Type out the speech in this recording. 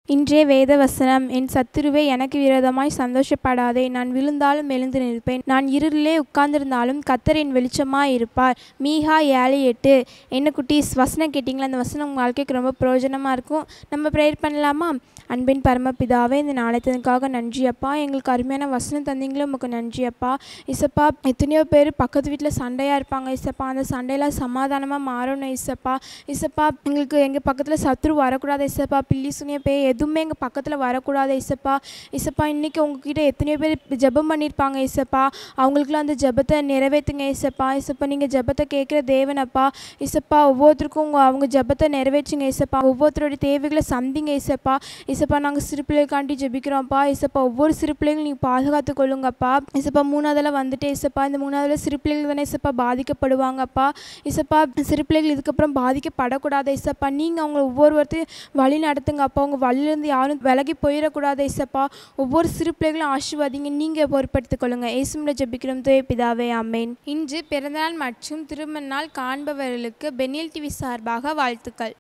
இன்றைய வேத வசனம் என் சத்துருவே எனக்கு விரோதமாய் சந்தோஷப்படாதே நான் விழுந்தாலும் எழுந்து நிற்பேன் நான் இருளிலே உட்கார்ந்திருந்தாலும் கத்தர் என் வெளிச்சமாய் இருப்பார் மீகா ஏழு எட்டு என்ன குட்டீஸ் வசனம் கேட்டிங்களா அந்த வசனம் உங்கள் வாழ்க்கைக்கு ரொம்ப பிரயோஜனமாக இருக்கும் நம்ம ப்ரேயர் பண்ணலாமா அன்பின் பரமபிதாவே இந்த நாளைத்தனுக்காக நன்றி அப்பா எங்களுக்கு அருமையான வசனம் தந்தீங்களே உமக்கு நன்றி அப்பா இசப்பா எத்தனையோ பேர் பக்கத்து வீட்டில் சண்டையாக இருப்பாங்க இசப்பா அந்த சண்டையெல்லாம் சமாதானமாக மாறணும் இசப்பா இசப்பா எங்களுக்கு எங்கள் பக்கத்தில் சத்ரு வரக்கூடாது இசப்பா பில்லி சுனிய பேய் எதுவுமே எங்கள் பக்கத்தில் வரக்கூடாது இசப்பா இசப்பா இன்றைக்கி உங்ககிட்ட எத்தனையோ பேர் ஜெபம் பண்ணியிருப்பாங்க இசப்பா அவங்களுக்குலாம் அந்த ஜெபத்தை நிறைவேற்றுங்க இசப்பா இசப்பா நீங்கள் ஜெபத்தை கேட்குற தேவனப்பா இசப்பா ஒவ்வொருத்தருக்கும் உங்கள் அவங்க ஜெபத்தை நிறைவேற்றுங்க இசப்பா ஒவ்வொருத்தருடைய தேவைகளை சந்திங்க இசப்பா இசப்பா நாங்கள் சிறு பிள்ளைகளுக்காண்டி ஜெபிக்கிறோம்ப்பா இசப்பா ஒவ்வொரு சிறு பிள்ளைகளும் நீங்கள் பாதுகாத்து கொள்ளுங்கப்பா இசப்பா மூணாவதில் வந்துட்டு இசப்பா இந்த மூணாவதில் சிறு பிள்ளைகள் தானே இசப்பா பாதிக்கப்படுவாங்கப்பா இசப்பா சிறு பிள்ளைகள் இதுக்கப்புறம் பாதிக்கப்படக்கூடாது இசப்பா நீங்கள் அவங்கள ஒவ்வொருவர்த்தையும் வழி நடத்துங்கப்பா உங்கள் வழியிலேருந்து யாரும் விலகி போயிடக்கூடாது இசப்பா ஒவ்வொரு சிறு பிள்ளைகளும் ஆசீர்வாதிங்க நீங்கள் பொறுப்படுத்திக் கொள்ளுங்கள் ஏசுமில் ஜெபிக்கிறோம் தே பிதாவே அமேன் இன்று பிறந்தநாள் மற்றும் திருமண நாள் காண்பவர்களுக்கு பெனில் டிவி சார்பாக வாழ்த்துக்கள்